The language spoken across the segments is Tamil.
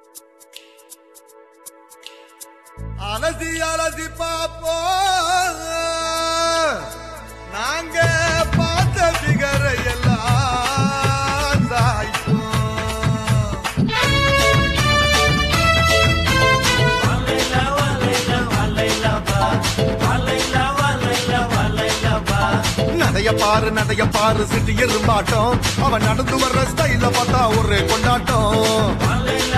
அலசி அலசி பாப்போம் நாங்க பார்த்த பிகரை எல்லாம் சாய்ப்போம் நடைய பாரு நடைய பாரு சிட்டி எருமாட்டம் அவன் நடந்து வர்ற ஸ்டைல பார்த்தா ஒரே கொண்டாட்டம்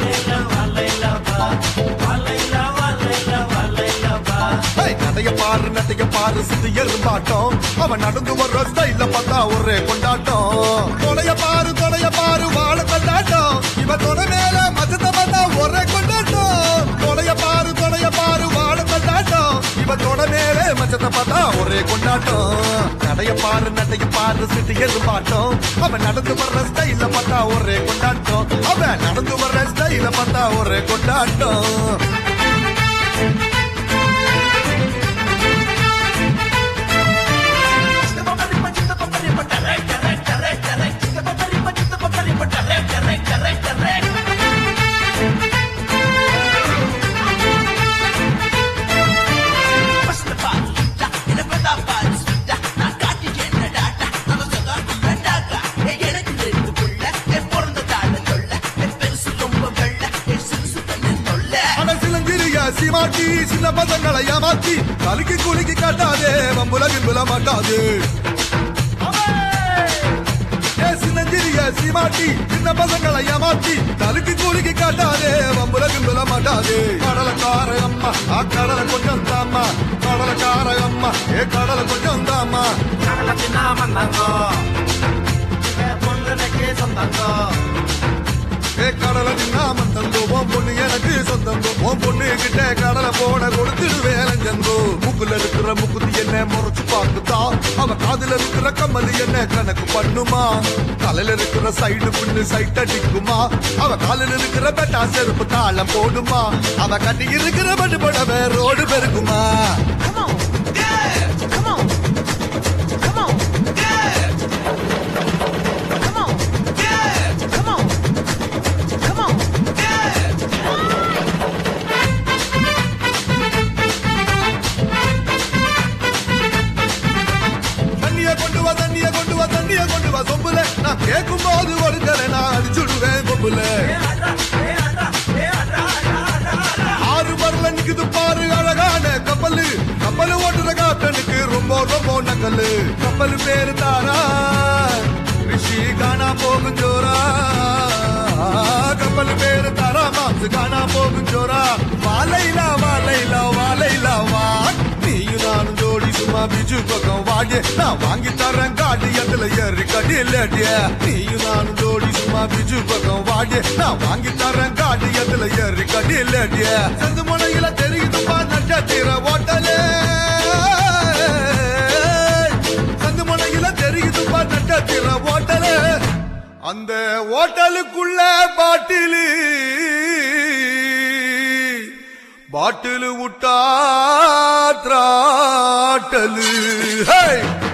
ஹேய், நடைய பாரு நடைய பாரு சிட்டி எருமாட்டம் அவன் நடந்து வர்ற ஸ்டைல பார்த்தா ஒரே கொண்டாட்டம் தொடைய பாரு தொடைய பாரு வாழ கொண்டாட்டம் இவன் தொட மேல மச்சத்தை பார்த்தா ஒரே கொண்டாட்டம் தொடைய பாரு தொடைய பாரு வாழ கொண்டாட்டம் இவன் தொட மேல மச்சத்தை பார்த்தா ஒரே கொண்டாட்டம் நடைய பாரு நடைய பாரு சிட்டி எருமாட்டம் அவன் நடந்து வர்ற ஸ்டைல பார்த்தா ஒரே கொண்டாட்டம் அவன் நடந்து வர்ற ஸ்டைல பார்த்தா ஒரே கொண்டாட்டம் ஆனா சிலங்கிரிய சீமாட்டி சின்ன பசங்களை ஏமாத்தி கலுக்கி குலுக்கி காட்டாதே வம்புலகின் விழ மாட்டாது ஏ சின்னஞ்சிறிய சீமாட்டி சின்ன பசங்களை ஏமாத்தி தலுக்கி குலுக்கி காட்டாதே வம்புலகின் விழ மாட்டாது கடலக்கார அம்மா ஆ கடலை கொஞ்சம் தாம்மா கடலக்கார அம்மா ஏ கடலை கொஞ்சம் தாம்மா ஏ கடலை நின்னா மந்தந்தோ உன் பொண்ணு எனக்கு சொந்தந்தோ உன் பொண்ணு கிட்ட கடலை போட கொடுத்துடு வேலஞ்சந்தோ முக்குல இருக்கிற முக்குதி என்ன முறைச்சு பார்க்குதா அவ காதுல இருக்கிற கம்மல் என்ன கணக்கு பண்ணுமா தலையில இருக்கிற சைடு புண்ணு சைட் அடிக்குமா அவ காலில் இருக்கிற பெட்டா செருப்பு தாளம் போடுமா அவ கட்டி இருக்கிற படுபடவ ரோடு பெருக்குமா Come on. Yeah. Come on. Come on. Yeah. Come on. Yeah. Come on. Come on. Yeah. தண்ணிய கொண்டு வா தண்ணிய கொண்டு வா தண்ணிய கொண்டு வா சொம்புல நான் கேட்கும் போது ஒடுக்கல நான் அடிச்சுடுவேன் கொம்புல ஆறு பரல நிக்குது பாரு அழகான கப்பலு கப்பல் ஓட்டுற காப்டனுக்கு ரொம்ப ரொம்ப நக்கலு கப்பல் பேரு தாரா ரிஷி காணா போகும் ஜோரா கப்பல் பேரு தாரா மாசு காணா போகும் ஜோரா வாலைலா வாலைலா வாலைலா வா நீயும் நானும் ஜோடி சும்மா பிஜு பக்கம் வாடிய நான் வாங்கி தரேன் காட்டு எதுல ஏறி கடி இல்லடிய நீயும் நானும் ஜோடி சும்மா பிஜு பக்கம் வாடிய நான் வாங்கி தரேன் காட்டு எதுல ஏறி கடி இல்லடிய செந்து முனையில தெரியுதுப்பா நட்சத்திர ஓட்டலே சந்து முனையில தெரியுதுப்பா நட்சத்திர ஓட்டலே அந்த ஓட்டலுக்குள்ள பாட்டிலு பாட்டிலு விட்டா திராட்டலு ஹே